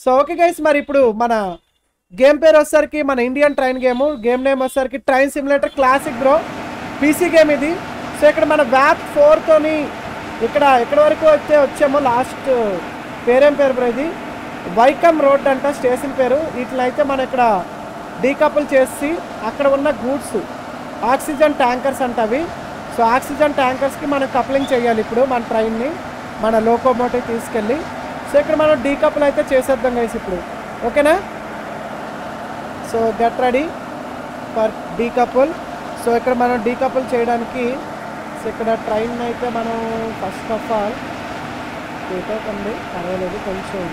So okay guys మరి ఇప్పుడు మన గేమ్ పేరు వచ్చేసరికి మన Indian train game game name వచ్చేసరికి train simulator classic bro PC game ఇది సో ఇక్కడ మన వ్యాప్ ఫోర్తోని ఇక్కడ ఎక్కడి వరకు అయితే వచ్చామో లాస్ట్ పేరేం పేరు బ్రో ఇది వైకమ్ రోడ్ అంట స్టేషన్ పేరు వీటిని అయితే మనం ఇక్కడ డీకపుల్ చేసి అక్కడ ఉన్న గూడ్స్ ఆక్సిజన్ ట్యాంకర్స్ అంట అవి సో ఆక్సిజన్ ట్యాంకర్స్కి మనం కప్లింగ్ చేయాలి ఇప్పుడు మన ట్రైన్ని మన లోకోమోటివ్ తీసుకెళ్ళి సో ఇక్కడ మనం డీకపుల్ అయితే చేసేద్దాం గైస్ ఇప్పుడు ఓకేనా so get ready for decouple so ఇక్కడ మనం డీకపుల్ చేయడానికి సో ఇక్కడ ట్రైన్ అయితే మనం ఫస్ట్ ఆఫ్ ఆల్ టేకప్ ఉంది పర్వాలేదు కొంచెం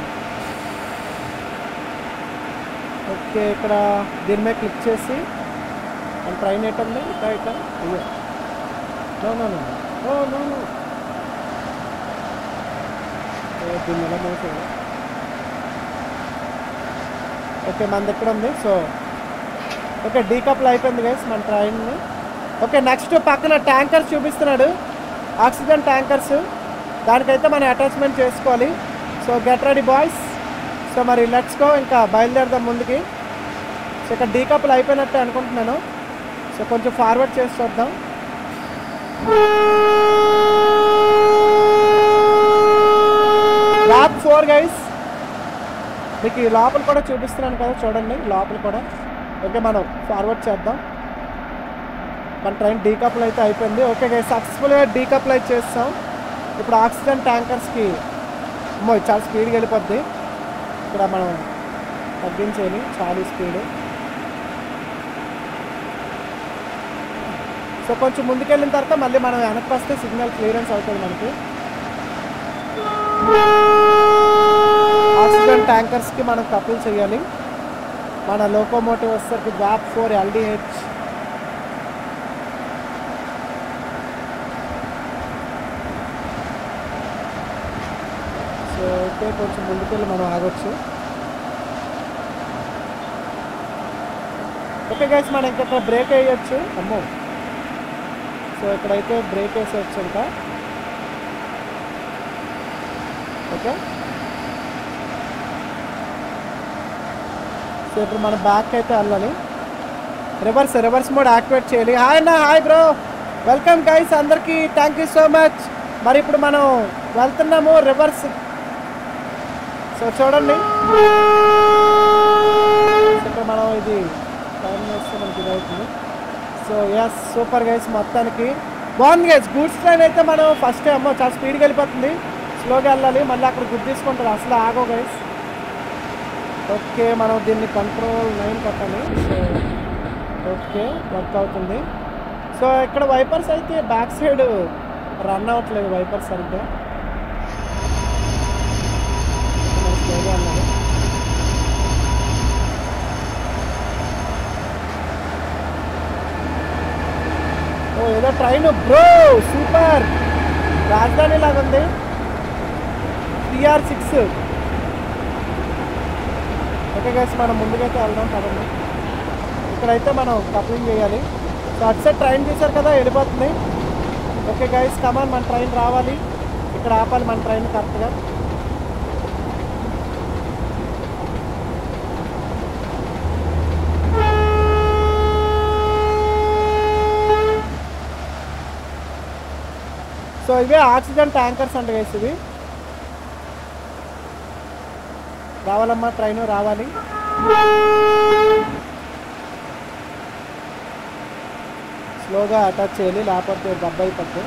ఓకే ఇక్కడ దీని మీద క్లిక్ చేసి మన ట్రైన్ ఎట్టండి ఇట్లా ఇట్లా అయ్యో no no no no no no దీన్ని ఎలా మూవ్ చేయాలి ఓకే మన దగ్గర ఉంది సో ఓకే డీకప్లు అయిపోయింది గైస్ మన ట్రైన్ని ఓకే నెక్స్ట్ పక్కన ట్యాంకర్స్ చూపిస్తున్నాడు ఆక్సిజన్ ట్యాంకర్స్ దానికైతే మనం అటాచ్మెంట్ చేసుకోవాలి so get ready boys so మరి లెట్స్ గో ఇంకా బయలుదేరదాం ముందుకి సో ఇక్కడ డీకప్లు అయిపోయినట్టే అనుకుంటున్నాను సో కొంచెం ఫార్వర్డ్ చేసి చూద్దాం ల్యాబ్ ఫోర్ గైస్ మీకు ఈ లోపల కూడా చూపిస్తున్నాను కదా చూడండి లోపల కూడా ఓకే మనం ఫార్వర్డ్ చేద్దాం మన ట్రైన్ డీకప్లు అయితే అయిపోయింది ఓకే గైస్ సక్సెస్ఫుల్గా డీకప్లు అయితే చేస్తాం ఇప్పుడు ఆక్సిజన్ ట్యాంకర్స్కి అమ్మో ఇది చాలా స్పీడ్గా వెళ్ళిపోద్ది ఇక్కడ మనం తగ్గించేయాలి చాలా స్పీడ్ సో కొంచెం ముందుకెళ్ళిన తర్వాత మళ్ళీ మనం వెనక్కి వస్తే సిగ్నల్ క్లియరెన్స్ అవుతుంది మనకి ఆక్సిజన్ ట్యాంకర్స్కి మనం కపుల్ చేయాలి మన లోకోమోటివ్ వచ్చేసరికి వ్యాప్ ఫోర్ ఎల్డిహెచ్ సో అయితే కొంచెం ముందుకెళ్ళి మనం ఆగొచ్చు ఓకే గైస్ మనం ఇంకా ఇక్కడ బ్రేక్ వేయచ్చు అమ్మో సో ఇక్కడైతే బ్రేక్ వేసేయచ్చు ఇంకా ఓకే సో ఇప్పుడు మనం బ్యాక్ అయితే వెళ్ళాలి రివర్స్ రివర్స్ మోడ్ యాక్టివేట్ చేయాలి హాయ్ అన్న హాయ్ బ్రో వెల్కమ్ గైస్ అందరికీ థ్యాంక్ యూ సో మచ్ మరి ఇప్పుడు మనం వెళ్తున్నాము రివర్స్ సో చూడండి ఇప్పుడు మనం ఇది టైం వేస్తే మనకి ఇది అవుతుంది సో ఎస్ సూపర్ గైస్ మొత్తానికి బాగుంది గైస్ గూడ్స్ ట్రైన్ అయితే మనం ఫస్ట్ అమ్మో చాలా స్పీడ్గా వెళ్ళిపోతుంది స్లోగా వెళ్ళాలి మళ్ళీ అక్కడ గుర్తు తీసుకుంటారు అసలు ఆగో గైస్ ఓకే మనం దీన్ని కంట్రోల్ నైన్ కొట్టాలి సో ఓకే వర్క్ అవుతుంది సో ఇక్కడ వైపర్స్ అయితే బ్యాక్ సైడ్ రన్ అవ్వట్లేదు వైపర్స్ సరిగ్గా మనం స్లోగా వెళ్ళాలి ఓ ఏదో ట్రైన్ బ్రో సూపర్ రాజధాని లాగా ఉంది టిఆర్ సిక్స్ ఓకే గైస్ మనం ముందుకైతే వెళ్దాం పదండి ఇక్కడైతే మనం కప్లింగ్ చేయాలి సో అటు సైడ్ ట్రైన్ చూసారు కదా వెళ్ళిపోతుంది ఓకే గైస్ కమాన్ మన ట్రైన్ రావాలి ఇక్కడ ఆపాలి మన ట్రైన్ కరెక్ట్గా సో ఇవే ఆక్సిజన్ ట్యాంకర్స్ అంట గైస్ ఇవి రావాలమ్మా ట్రైన్ రావాలి స్లోగా అటాచ్ చేయాలి లేకపోతే దెబ్బ అయిపోద్ది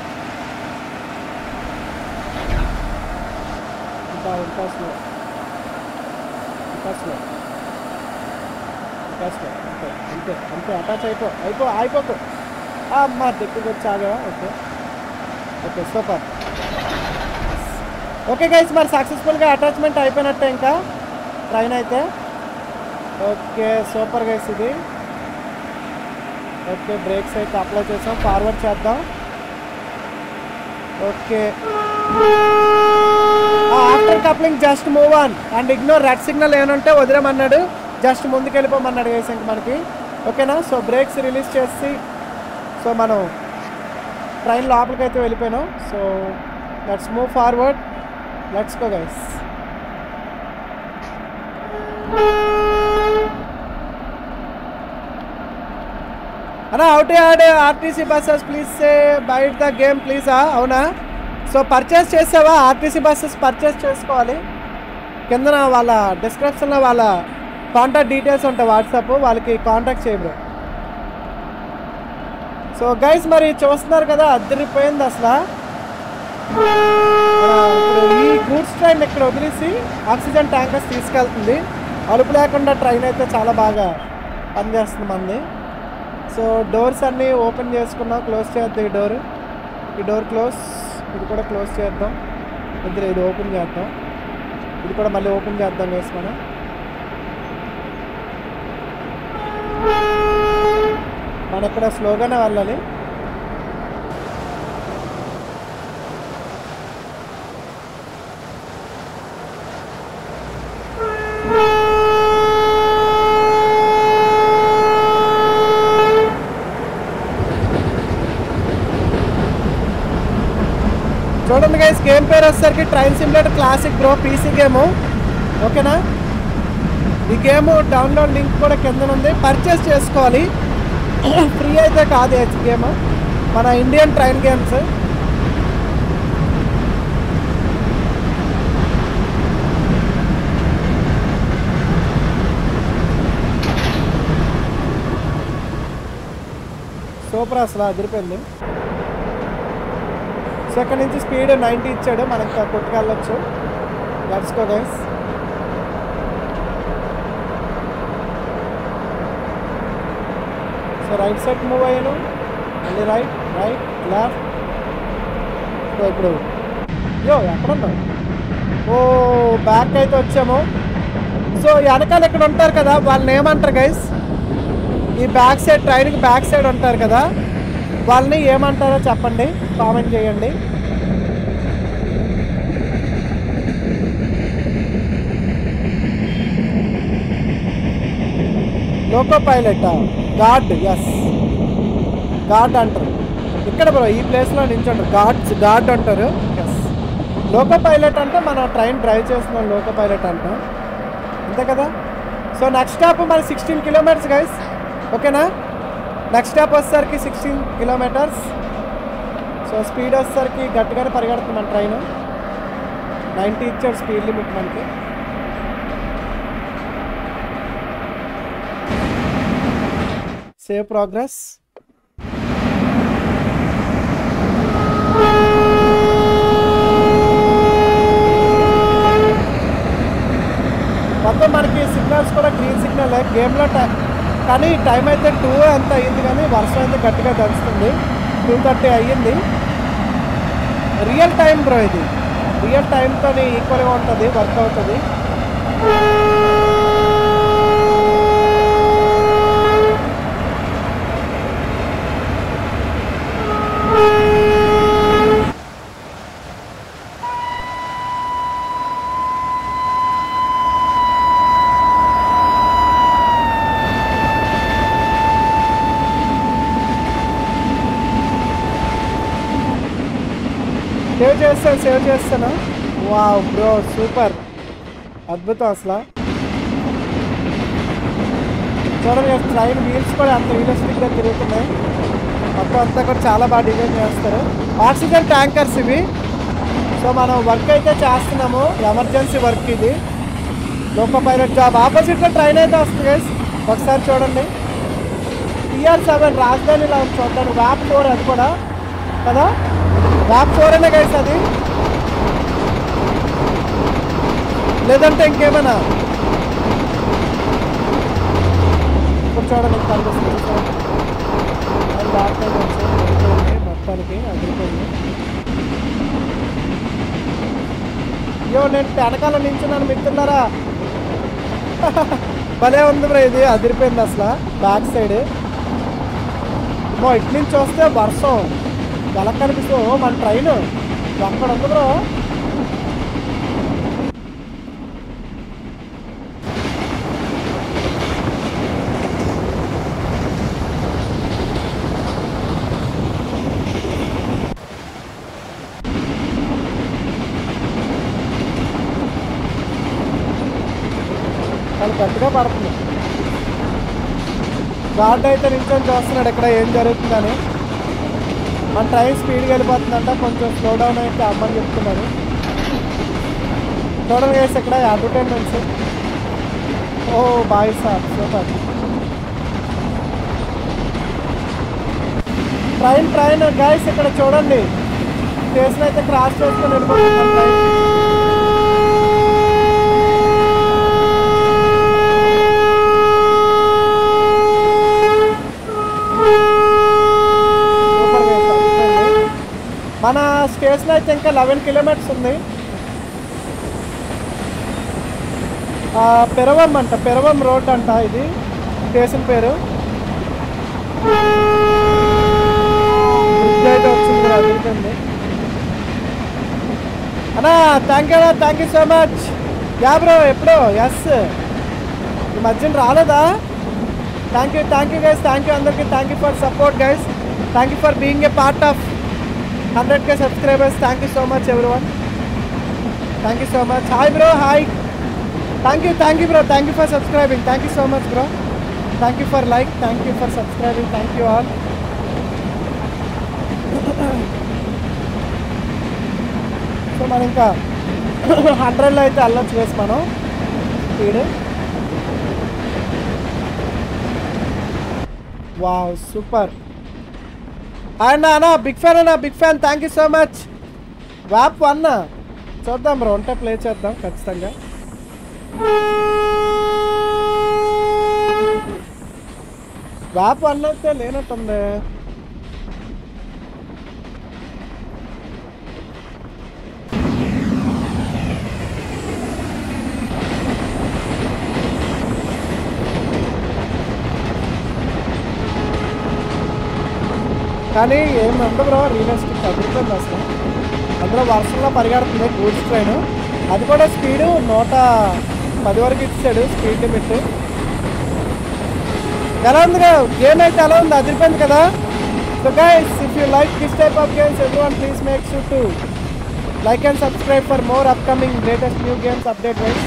ఇంకా ఇంకా స్లో ఇంకా స్లో ఇంకా స్లో అంతే అంతే అంతే అటాచ్ అయిపో అయిపో అయిపోకు అమ్మ దగ్గరికి వచ్చి ఆగావా okay okay super okay guys మరి సక్సెస్ఫుల్గా అటాచ్మెంట్ అయిపోయినట్టే ఇంకా ట్రైన్ అయితే ఓకే సూపర్ గైస్ ఇది ఓకే బ్రేక్స్ అయితే అప్లై చేసాం ఫార్వర్డ్ చేద్దాం okay after coupling just move on and ignore red signal ఏమంటే వదిలేమన్నాడు జస్ట్ ముందుకు వెళ్ళిపోమన్నాడు గైస్ ఇంక మనకి ఓకేనా సో బ్రేక్స్ రిలీజ్ చేసి సో మనం ట్రైన్ లోపలికి అయితే వెళ్ళిపోయాను so let's move forward let's go guys అన్నా out add RTC buses please say బయట ద గేమ్ ప్లీజా అవునా సో పర్చేస్ చేసావా ఆర్టీసీ బస్సెస్ పర్చేస్ చేసుకోవాలి కింద వాళ్ళ డిస్క్రిప్షన్లో వాళ్ళ కాంటాక్ట్ డీటెయిల్స్ ఉంటాయి వాట్సాప్ వాళ్ళకి కాంటాక్ట్ చేయ బ్రో సో గైస్ మరి చూస్తున్నారు కదా అద్దరిపోయింది అసలు ఆ, ఇప్పుడు ఈ గూడ్స్ ట్రైన్ ఇక్కడ వదిలేసి ఆక్సిజన్ ట్యాంకర్స్ తీసుకెళ్తుంది అలుపు లేకుండా ట్రైన్ అయితే చాలా బాగా పనిచేస్తుంది మంది సో డోర్స్ అన్నీ ఓపెన్ చేసుకున్నాం క్లోజ్ చేద్దాం ఈ డోర్ ఈ డోర్ క్లోజ్ ఇది కూడా క్లోజ్ చేద్దాం ఇద్దరు ఇది ఓపెన్ చేద్దాం ఇది కూడా మళ్ళీ ఓపెన్ చేద్దాం వేసి మనం మనం ఇక్కడ స్లోగానే వెళ్ళాలి చూడండి గైస్ గేమ్ పేరు వచ్చేసరికి train simulator classic bro PC game ఓకేనా ఈ గేమ్ డౌన్లోడ్ లింక్ కూడా కింద ఉంది పర్చేస్ చేసుకోవాలి ఫ్రీ అయితే కాదు హెచ్ గేమ్ మన ఇండియన్ ట్రైన్ గేమ్స్ సూపర్ అసలు అదిరిపోయింది సో ఇక్కడ నుంచి స్పీడ్ నైంటీ ఇచ్చాడు మనకి కొట్టుకెళ్ళొచ్చు let's go guys so right side move అయ్యాను మళ్ళీ రైట్ రైట్ లెఫ్ట్ సో ఇప్పుడు యో ఎక్కడున్నావు ఓ బ్యాక్ అయితే వచ్చాము సో వెనకాల ఇక్కడ ఉంటారు కదా వాళ్ళని ఏమంటారు గైస్ ఈ బ్యాక్ సైడ్ ట్రైన్కి బ్యాక్ సైడ్ ఉంటారు కదా వాళ్ళని ఏమంటారో చెప్పండి కామెంట్ చేయండి loco pilot guard yes guard అంటారు ఇక్కడ బ్రో ఈ ప్లేస్లో నించుంటారు గార్డ్స్ గార్డ్ అంటారు ఎస్ లోకో పైలట్ అంటే మనం ట్రైన్ డ్రైవ్ చేస్తున్నాం లోకో పైలట్ అంటాం అంతే కదా సో నెక్స్ట్ స్టాప్ మరి సిక్స్టీన్ కిలోమీటర్స్ గైస్ ఓకేనా నెక్స్ట్ స్టాప్ వచ్చేసరికి సిక్స్టీన్ కిలోమీటర్స్ సో స్పీడ్ వచ్చేసరికి గట్టిగానే పరిగెడుతుంది మన ట్రైన్ నైంటీ ఇచ్చాడు స్పీడ్ లిమిట్ మనకి సేవ్ ప్రోగ్రెస్ మొత్తం మనకి సిగ్నల్స్ కూడా గ్రీన్ సిగ్నల్ గేమ్లో టై కానీ టైం అయితే టూ ఎంత అయ్యింది కానీ వర్షం అయితే గట్టిగా దంచుతుంది టూ థర్టీ అయ్యింది రియల్ టైం బ్రో ఇది రియల్ టైంతో ఈక్వల్గా ఉంటుంది వర్క్ అవుతుంది సేవ్ చేస్తాను సేవ్ చేస్తాను వావ్ బ్రో సూపర్ అద్భుతం అసలు చూడండి ట్రైన్ వీల్స్ కూడా అంత రియలిస్టిక్గా తిరుగుతున్నాయి మొత్తం అంతా కూడా చాలా బాగా డిజైన్ చేస్తారు ఆక్సిజన్ ట్యాంకర్స్ ఇవి సో మనం వర్క్ అయితే చేస్తున్నాము ఎమర్జెన్సీ వర్క్ ఇది లోకో పైలట్ జాబ్ ఆపోజిట్లో ట్రైన్ అయితే వస్తుంది guys. ఒకసారి చూడండి టిఆర్ సెవెన్ రాజధానిలో ఉంది చూడండి వ్యాప్ ఫోర్ అది కూడా కదా వ్యాప్ ఫోర్ అనే గైస్ అది లేదంటే ఇంకేమైనా ఇప్పుడు చూడండి ఇంకా కనిపిస్తుంది చూడండి. అది బ్యాక్ సైడ్ వచ్చి అదిరిపోయింది మొత్తానికి అదిరిపోయింది అయ్యో నేను వెనకాల నించున్నాను మిత్రులారా భలే ఉంది బ్రో ఇది అదిరిపోయింది అసలు బ్యాక్ సైడ్ మో ఇటు నుంచి వస్తే వర్షం ఎలా కనిపిస్తూ ఓ, మన ట్రైన్ ఎక్కడ ఉంది బ్రో చాలా గట్టిగా పడుతుంది గార్డ్ అయితే నిల్చొని చూస్తున్నాడు ఇక్కడ ఏం జరుగుతుందని మన ట్రైన్ స్పీడ్గా వెళ్ళిపోతుందంట కొంచెం స్లో డౌన్ అయితే అమ్మని చెప్తున్నారు చూడండి గైస్ ఇక్కడ advertisements oh boy sir super train train guys ఇక్కడ చూడండి స్టేషన్ అయితే క్రాస్ చేసుకొని వెళ్ళిపోతున్నాం ట్రైన్ సూపర్ గైస్ అద్భుతంగా. మన స్టేషన్ అయితే ఇంకా లెవెన్ కిలోమీటర్స్ ఉంది ఆ, పెరవం అంట పెరవం రోడ్ అంట ఇది స్టేషన్ పేరు బ్రిడ్జ్ అయితే వచ్చింది కూడా అదురుతుంది అన్నా thank you thank you so much yeah bro ఎప్పుడు ఎస్ ఈ మధ్యన రాలేదా thank you thank you guys thank you అందరికీ thank you for support guys thank you for being a part of hundred K subscribers thank you so much everyone thank you so much hi bro hi thank you thank you bro thank you for subscribing thank you so much bro thank you for like thank you for subscribing thank you all so మనం ఇంకా హండ్రెడ్లో అయితే వెళ్ళొచ్చు వేసి మనం speed wow super అన్న అన్న big fan అన్న big fan thank you so much వ్యాప్ వన్ చూద్దాం బ్రో ఉంటే ప్లే చేద్దాం ఖచ్చితంగా వ్యాప్ వన్ అయితే లేనట్టుంది కానీ ఏం ఉండదు బ్రో రియలిస్టిక్ తగ్గుతుంది అసలు అందులో వర్షంలో పరిగెడుతుంది గూడ్స్ ట్రైన్ అది కూడా స్పీడ్ నూట పది వరకు ఇచ్చాడు స్పీడ్ లిమిట్ ఎలా ఉంది గేమ్ అయితే ఎలా ఉంది అదిరిపోయింది కదా so guys if you like this type of games everyone please make sure to like and subscribe for more upcoming latest new games updates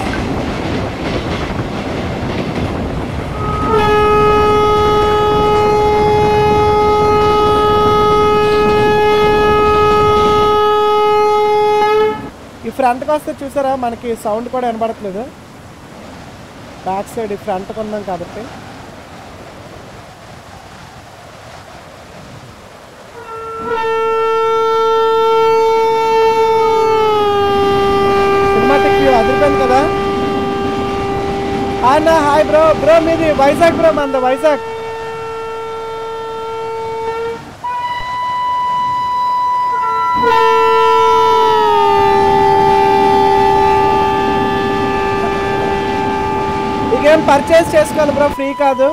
ఈ ఫ్రంట్కి వస్తే చూసారా మనకి సౌండ్ కూడా వినబడట్లేదు బ్యాక్ సైడ్ ఈ ఫ్రంట్కి ఉన్నాం కాబట్టి సినిమాటిక్ వ్యూ అదిరిపోయింది కదా అన్న హాయ్ బ్రో బ్రో మీది వైజాగ్ బ్రో మంద వైజాగ్ ఈ గేమ్ పర్చేస్ చేసుకోవాలి బ్రో ఫ్రీ కాదు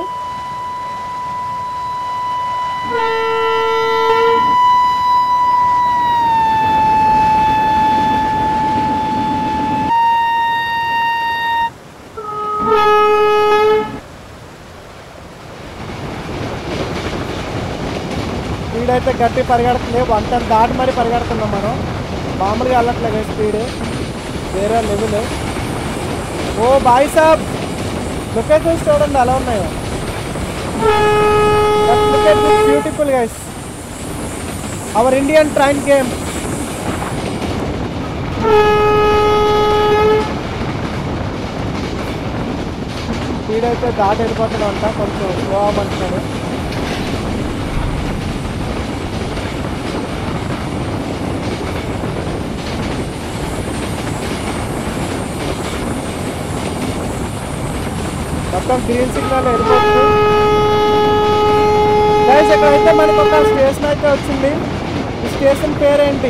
స్పీడ్ అయితే గట్టి పరిగెడుతుంది వన్ టెన్ దాటి మరి పరిగెడుతున్నాం మనం మామూలుగా వెళ్ళట్లేదు స్పీడ్ వేరే లెవెల్ ఓ బాయ్ సాబ్ లొకేషన్స్ చూడండి ఎలా ఉన్నాయో beautiful guys our Indian train game speed అయితే దాటి వెళ్ళిపోతున్నాడు అంట కొంచెం స్లో అవ్వమంటున్నాడు మొత్తం గ్రీన్ సిగ్నల్ వెళ్ళిపోతుంది గైస్ ఇక్కడైతే మనకు ఒక స్టేషన్ అయితే వచ్చింది ఈ స్టేషన్ పేరేంటి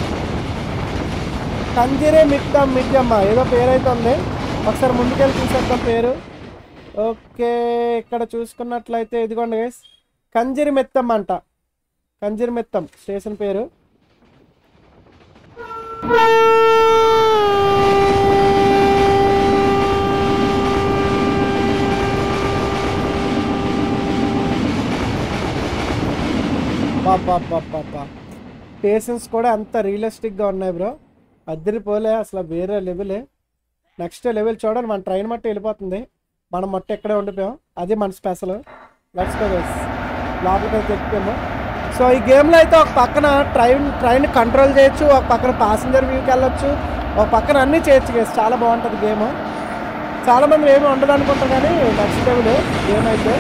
కంజిరే మిట్టం మిట్టమ్మ ఏదో పేరు అయితే ఉంది ఒకసారి ముందుకెళ్ళి చూసేద్దాం పేరు ఓకే ఇక్కడ చూసుకున్నట్లయితే ఇదిగోండి గైస్ కంజిరి మెత్తం అంట కంజిరి మెత్తం స్టేషన్ పేరు బాబా పేషెన్స్ కూడా అంత రియలిస్టిక్గా ఉన్నాయి బ్రో అద్దరిపోలే అసలు వేరే లెవెలే నెక్స్ట్ లెవెల్ చూడండి మన ట్రైన్ మట్టి వెళ్ళిపోతుంది మనం మట్టి ఎక్కడే ఉండిపోయాం అది మన స్పెషల్ లెట్స్ గో గైస్ లోపలికి అయితే ఎక్కుతాము సో ఈ గేమ్లో అయితే ఒక పక్కన ట్రైన్ ట్రైన్ కంట్రోల్ చేయొచ్చు ఒక పక్కన ప్యాసింజర్ వ్యూకి వెళ్ళొచ్చు ఒక పక్కన అన్నీ చేయొచ్చు గైస్ చాలా బాగుంటుంది గేమ్ చాలా మంది ఏమి ఉండదు అనుకుంటారు కానీ నెక్స్ట్ లెవెల్ గేమ్ అయితే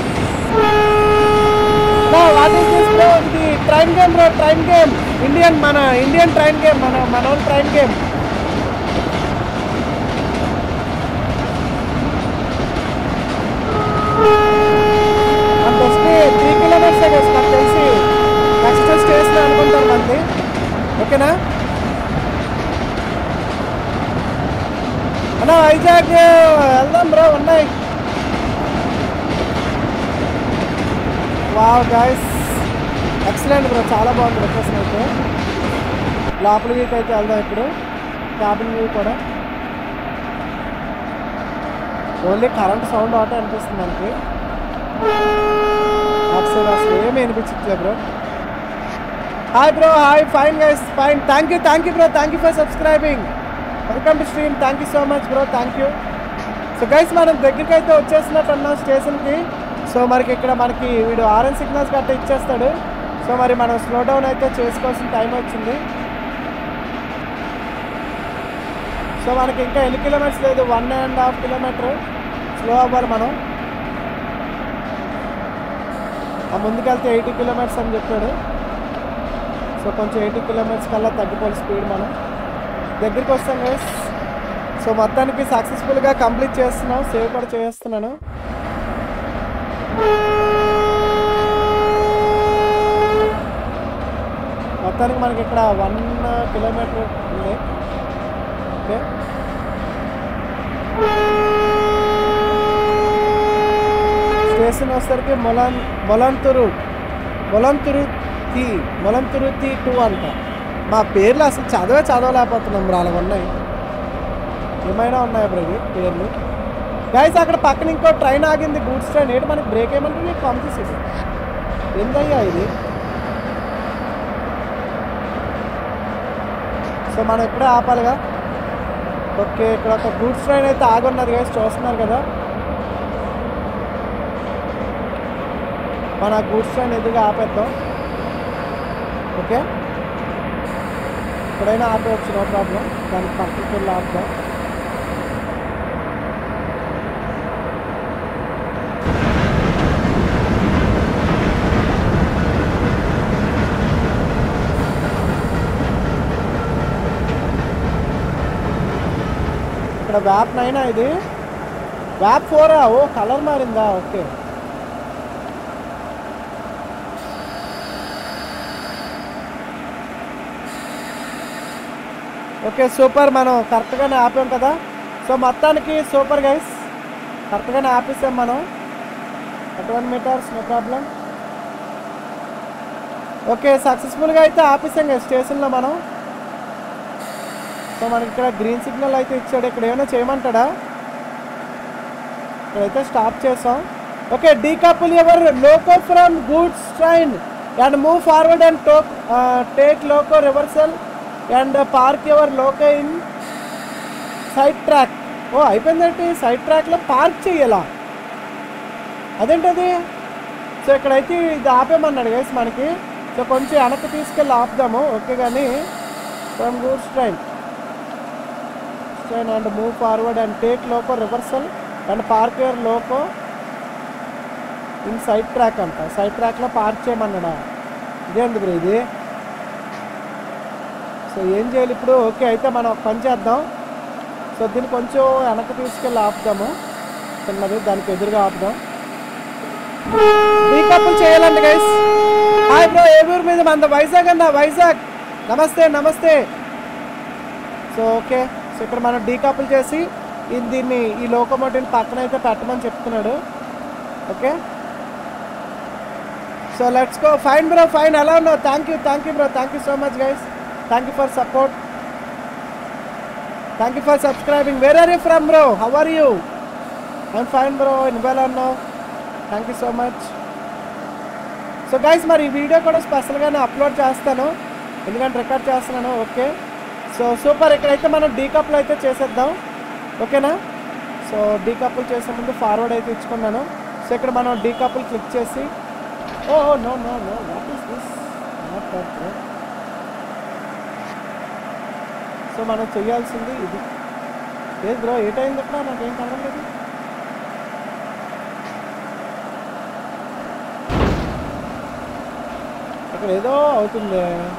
వాట్ ఈస్ దిస్ బ్రో ఇది train game bro train game Indian మన ఇండియన్ ట్రైన్ గేమ్ మన మన ఓన్ ట్రైన్ గేమ్ అంత వస్తే త్రీ కిలోమీటర్స్ కదా నాకు తెలిసి నెక్స్ట్ స్టేషన్ అనుకుంటారు మంది ఓకేనా అన్నా వైజాగ్ వెళ్దాం బ్రో ఉన్నాయి వావ్ గాయస్ ఎక్సలెంట్ బ్రో చాలా బాగుంది లొకేషన్ అయితే లోపల వీక్ అయితే వెళ్దాం ఇప్పుడు క్యాబిన్ వ్యూ కూడా ఓన్లీ కరెంట్ సౌండ్ ఒకటే అనిపిస్తుంది మనకి అసలు అసలు ఏమి అనిపించట్లే bro hi bro hi fine guys fine thank you thank you bro thank you for subscribing welcome to stream thank you so much bro thank you so guys మనం దగ్గరికి అయితే వచ్చేసినట్టు ఉన్నాం స్టేషన్కి సో మనకి ఇక్కడ మనకి వీడు ఆరెంజ్ సిగ్నల్స్ గట్ట ఇచ్చేస్తాడు సో మరి మనం స్లో డౌన్ అయితే చేసుకోవాల్సిన టైం వచ్చింది సో మనకి ఇంకా ఎన్ని కిలోమీటర్స్ లేదు one and half kilometre slow అవ్వాలి మనం ఆ ముందుకెళ్తే ఎయిటీ కిలోమీటర్స్ అని చెప్పాడు సో కొంచెం ఎయిటీ కిలోమీటర్స్ కల్లా తగ్గిపోవాలి స్పీడ్ మనం దగ్గరికి వస్తాం గైస్ సో మొత్తానికి సక్సెస్ఫుల్గా కంప్లీట్ చేస్తున్నాం సేవ్ కూడా చేస్తున్నాను మొత్తానికి మనకి ఇక్కడ వన్ కిలోమీటర్ ఉంది ఓకే స్టేషన్ వచ్చేసరికి మొలన్ మొలంతురు మొలంతురు తి మొలంతురు తి టూ అంట మా పేర్లు అసలు చదవే చదవలేకపోతున్నాం బ్రో అలా ఉన్నాయి ఏమైనా ఉన్నాయా బ్రో ఇవి పేర్లు గైస్ అక్కడ పక్కన ఇంకో ట్రైన్ ఆగింది గూడ్స్ ట్రైన్ ఏంటి మనకి బ్రేక్ ఏమంటే నీకు పంపిస్తుంది ఎంతయ్యా ఇది సో మనం ఇప్పుడే ఆపాలిగా ఓకే ఇక్కడ ఒక గూడ్స్ ట్రైన్ అయితే ఆగున్నది గైస్ చూస్తున్నారు కదా మన గూడ్స్ ట్రైన్ ఎదురుగా ఆపేద్దాం ఓకే ఎక్కడైనా ఆపేయచ్చు నో ప్రాబ్లం దానికి పక్కకి వెళ్ళి ఆపుదాం ఇక్కడ వ్యాప్ నైనా ఇది వ్యాప్ ఫోరా ఓ కలర్ మారిందా ఓకే ఓకే సూపర్ మనం కరెక్ట్గానే ఆపాం కదా సో మొత్తానికి సూపర్ గైస్ కరెక్ట్గానే ఆపేసాం మనం one metres no problem okay సక్సెస్ఫుల్గా అయితే ఆపేసాం కదా స్టేషన్లో మనం సో మనకి ఇక్కడ గ్రీన్ సిగ్నల్ అయితే ఇచ్చాడు ఇక్కడ ఏమైనా చేయమంటాడా ఇక్కడైతే స్టాప్ చేసాం okay decouple your loco from goods train and move forward and take take loco reversal and park your loco in side track ఓ అయిపోయిందంటే సైడ్ ట్రాక్లో పార్క్ చేయాలా అదేంటది సో ఇక్కడైతే ఇది ఆపేమన్నాడు గైస్ మనకి సో కొంచెం వెనక్కి తీసుకెళ్ళి ఆపుదాము ఓకే కానీ from goods train train and move forward and take loco reversal and park your loco in side track అంట సైడ్ ట్రాక్లో పార్క్ చేయమన్నాడా ఇదేంది బ్రో ఇది సో ఏం చేయాలి ఇప్పుడు ఓకే అయితే మనం ఒక పని చేద్దాం సో దీన్ని కొంచెం వెనక్కి తీసుకెళ్ళి ఆపుదాము చిన్నది దానికి ఎదురుగా ఆపుదాం డీకపుల్ చేయాలండి గైస్ హాయ్ బ్రో ఏ ఊరు మీద మన వైజాగ్ అన్న వైజాగ్ నమస్తే నమస్తే సో ఓకే సో ఇక్కడ మనం డీకపుల్ చేసి ఈ దీన్ని ఈ లోకోమోటివ్ని పక్కన అయితే పెట్టమని చెప్తున్నాడు okay so let's go fine bro fine ఎలా ఉన్నావు thank you thank you bro thank you so much guys thank you for support thank you for subscribing where are you from bro how are you I'm fine bro నువ్వెలా ఉన్నావు thank you so much so guys మరి ఈ video కూడా స్పెషల్గానే upload చేస్తాను ఎందుకంటే record చేస్తున్నాను okay so super ఇక్కడైతే మనం డీకప్లు అయితే చేసేద్దాం ఓకేనా సో డీకపుల్ చేసే ముందు ఫార్వర్డ్ అయితే ఇచ్చుకున్నాను సో ఇక్కడ మనం డీ కపుల్ క్లిక్ చేసి oh no no no what is this not that so మనం చేయాల్సింది ఇది లేదు బ్రో ఏటైంది అక్కడ నాకేం కనలేదు ఇక్కడ ఏదో అవుతుంది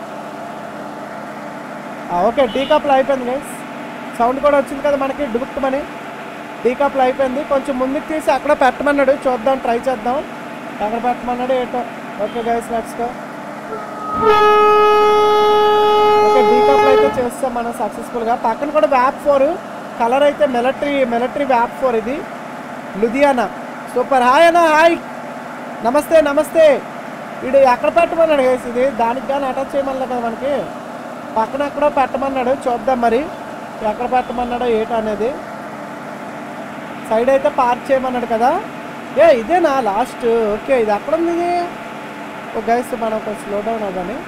ఆ, ఓకే టీ కప్లు అయిపోయింది గైస్ సౌండ్ కూడా వచ్చింది కదా మనకి డుబుక్కుమని టీ కప్లు అయిపోయింది కొంచెం ముందుకు తీసి అక్కడ పెట్టమన్నాడు చూద్దాం ట్రై చేద్దాం ఎక్కడ పెట్టమన్నాడు ఏటో okay guys let's go okay decouple అయితే చేస్తాం మనం సక్సెస్ఫుల్గా పక్కన కూడా వ్యాప్ ఫోర్ కలర్ అయితే మిలిటరీ మిలిటరీ వ్యాప్ ఫోర్ ఇది లుధియానా సూపర్ హాయ్ అన్న హాయ్ నమస్తే నమస్తే వీడు ఎక్కడ పెట్టమన్నాడు గైస్ ఇది దానికి కానీ అటాచ్ చేయమన్నా కదా మనకి పక్కన ఎక్కడో పెట్టమన్నాడు చూద్దాం మరి ఎక్కడ పెట్టమన్నాడో ఏట అనేది సైడ్ అయితే పార్క్ చేయమన్నాడు కదా ఏ ఇదేనా లాస్ట్ ఓకే ఇది ఎక్కడ ఉంది ఇది ఓ గైస్ మనం కొంచెం స్లో డౌన్ అవ్వని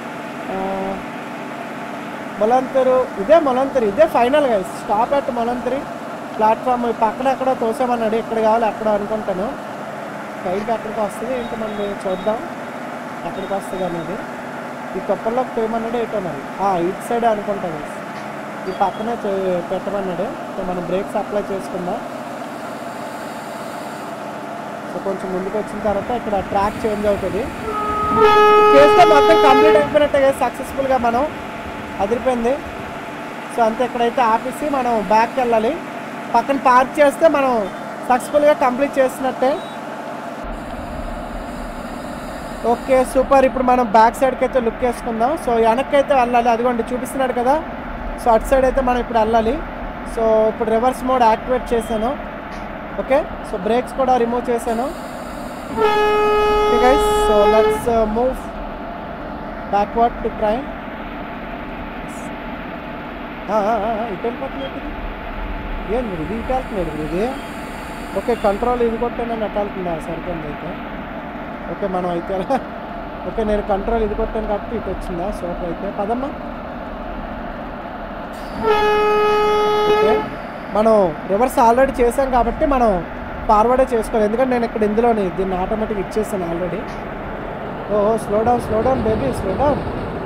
మొలంతరు ఇదే మొలంతరి ఇదే final guys stop at Mulanthuruthy platform పక్కన ఎక్కడో తోసామన్నాడు ఎక్కడ కావాలి అక్కడ అనుకుంటాను సైడ్కి ఎక్కడికి వస్తుంది ఏంటి మనం చూద్దాం ఎక్కడికి వస్తుంది అనేది ఈ తొప్పల్లోకి తోయమన్నాడు ఏంటో మరి ఆ, ఇటు సైడ్ అనుకుంటాను ఈ పక్కనే చే- పెట్టమన్నాడు సో మనం బ్రేక్స్ అప్లై చేసుకుందాం సో కొంచెం ముందుకు వచ్చిన తర్వాత ఇక్కడ ట్రాక్ చేంజ్ అవుతుంది చేస్తే మొత్తం కంప్లీట్ అయిపోయినట్టే సక్సెస్ఫుల్గా మనం అదిరిపోయింది సో అంతే ఇక్కడైతే ఆపేసి మనం బ్యాక్కి వెళ్ళాలి పక్కన పార్క్ చేస్తే మనం సక్సెస్ఫుల్గా కంప్లీట్ చేసినట్టే ఓకే సూపర్ ఇప్పుడు మనం బ్యాక్ సైడ్కి అయితే లుక్ వేసుకుందాం సో వెనక్కి అయితే వెళ్ళాలి అదిగోండి చూపిస్తున్నాడు కదా సో అటు సైడ్ అయితే మనం ఇప్పుడు వెళ్ళాలి సో ఇప్పుడు రివర్స్ మోడ్ యాక్టివేట్ చేశాను ఓకే సో బ్రేక్స్ కూడా రిమూవ్ చేశాను okay guys so let's move backward to train ఇటు వెళ్ళిపోతుంది ఏంటి ఇది? ఏం మీరు ఇది ఇటు వెళ్తున్నాడు ఇప్పుడు ఇది ఓకే కంట్రోల్ ఇది కొట్టానని అటు వెళ్తుందా సరిపోయింది అయితే ఓకే మనం అయితే ఎలా ఓకే నేను కంట్రోల్ ఇది కొట్టాను కాబట్టి ఇటు వచ్చిందా సోప్ అయితే పదమ్మా ఓకే మనం రివర్స్ ఆల్రెడీ చేసాం కాబట్టి మనం ఫార్వర్డే చేసుకోవాలి ఎందుకంటే నేను ఇక్కడ ఇందులోని దీన్ని ఆటోమేటిక్ ఇచ్చేసాను already oh slow down slow down baby slow down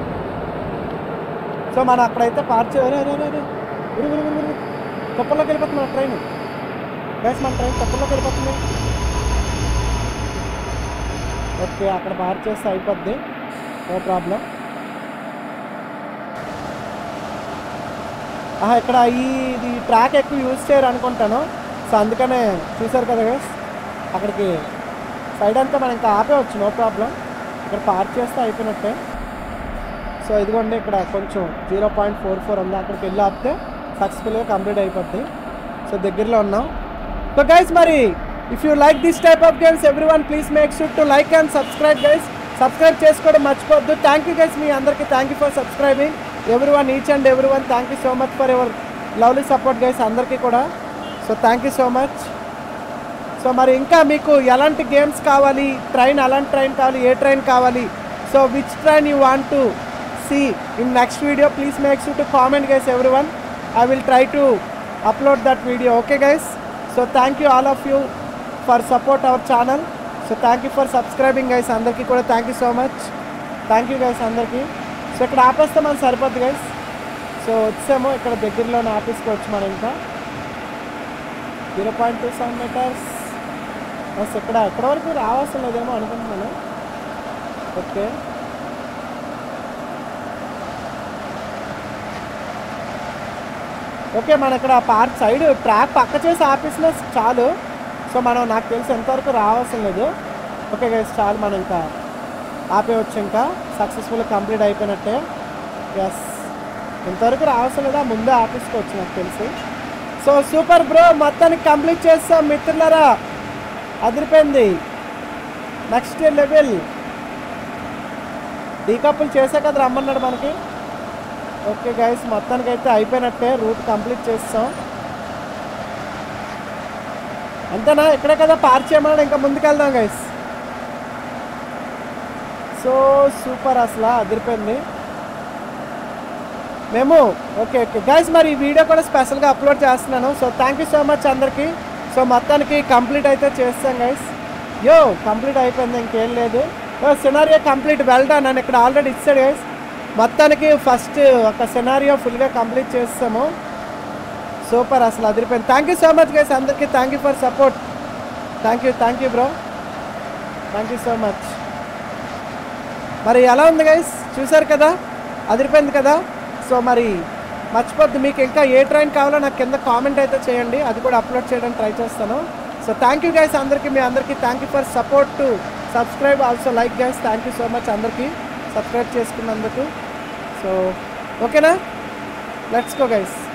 so మనం అక్కడైతే పార్క్ చేయాలి తప్పుల్లోకి వెళ్ళిపోతుంది మన ట్రైన్ బస్ మన ట్రైన్ తప్పుల్లోకి వెళ్ళిపోతుంది ఓకే అక్కడ పార్క్ చేస్తే అయిపోద్ది నో ప్రాబ్లం ఆహా, ఇక్కడ ఈ ఇది ట్రాక్ ఎక్కువ యూజ్ చేయరు అనుకుంటాను సో అందుకనే చూసారు కదా గైస్ అక్కడికి సైడ్ అంతా మనం ఇంకా ఆపేవచ్చు నో ప్రాబ్లం ఇక్కడ పార్క్ చేస్తే అయిపోయినట్టే సో ఇదిగోండి ఇక్కడ కొంచెం జీరో పాయింట్ ఫోర్ ఫోర్ ఉంది అక్కడికి వెళ్ళి ఆపితే సక్సెస్ఫుల్గా కంప్లీట్ అయిపోద్ది సో దగ్గరలో ఉన్నాం సో గైస్ మరి if you like this type of games everyone please make sure to like and subscribe guys subscribe చేసుకోవడం మర్చిపోద్దు థ్యాంక్ యూ గైస్ మీ అందరికీ thank you for subscribing everyone each and everyone thank you so much for your lovely support guys అందరికీ కూడా so thank you so much so మరి ఇంకా మీకు ఎలాంటి గేమ్స్ కావాలి ట్రైన్ ఎలాంటి ట్రైన్ కావాలి ఏ ట్రైన్ కావాలి so which train you want to see in next video please make sure to comment guys everyone I will try to upload that video okay guys so thank you all of you for support our channel so thank you for subscribing guys అందరికీ కూడా thank you so much thank you guys అందరికీ so ఇక్కడ ఆపేస్తే మనం సరిపోద్ది guys so వచ్చాము ఇక్కడ దగ్గరలోనే ఆపేసుకోవచ్చు మనం ఇంకా zero point two seven metres bus ఇక్కడ ఎక్కడ వరకు రావాల్సిన లేదేమో అనుకుంటున్నాను ఓకే ఓకే మన ఇక్కడ పార్క్ సైడ్ ట్రాక్ పక్క చేసి ఆపేసిన చాలు సో మనం నాకు తెలిసి ఎంతవరకు రావాల్సిన లేదు ఓకే గైస్ చాలు మనం ఇంకా ఆపేయచ్చు ఇంకా సక్సెస్ఫుల్ కంప్లీట్ అయిపోయినట్టే ఎస్ ఇంతవరకు రావాల్సిన లేదా ముందే ఆపేసుకోవచ్చు నాకు తెలిసి సో సూపర్ బ్రో మొత్తానికి కంప్లీట్ చేస్తాం మిత్రులరా అదిరిపోయింది నెక్స్ట్ లెవెల్ డీకప్పులు చేసే కదా రమ్మన్నాడు మనకి ఓకే గైస్ మొత్తానికి అయితే అయిపోయినట్టే రూట్ కంప్లీట్ చేస్తాం అంతేనా ఇక్కడే కదా పార్క్ చేయమన్నాడు ఇంకా ముందుకెళ్దాం గైస్ సో సూపర్ అసలు అదిరిపోయింది మేము ఓకే ఓకే గైస్ మరి ఈ వీడియో కూడా స్పెషల్గా అప్లోడ్ చేస్తున్నాను so thank you so much అందరికీ సో మొత్తానికి కంప్లీట్ అయితే చేస్తాం గైస్ యో కంప్లీట్ అయిపోయింది ఇంకేం లేదు సినారియో కంప్లీట్ వెల్ డన్ అని ఇక్కడ ఆల్రెడీ ఇచ్చాడు గైస్ మొత్తానికి ఫస్ట్ ఒక సినారియో ఫుల్గా కంప్లీట్ చేస్తాము సూపర్ అసలు అదిరిపోయింది thank you so much guys అందరికీ thank you for support thank you thank you bro thank you so much మరి ఎలా ఉంది గైస్ చూసారు కదా అదిరిపోయింది కదా సో మరి మర్చిపోద్దు మీకు ఇంకా ఏ ట్రైన్ కావాలో నాకు కింద కామెంట్ అయితే చేయండి అది కూడా అప్లోడ్ చేయడానికి ట్రై చేస్తాను సో థ్యాంక్ యూ గైస్ అందరికీ మీ అందరికీ thank you for support to subscribe also like guys thank you so much అందరికీ సబ్స్క్రైబ్ చేసుకున్నందుకు సో ఓకేనా లెట్స్ గో గైస్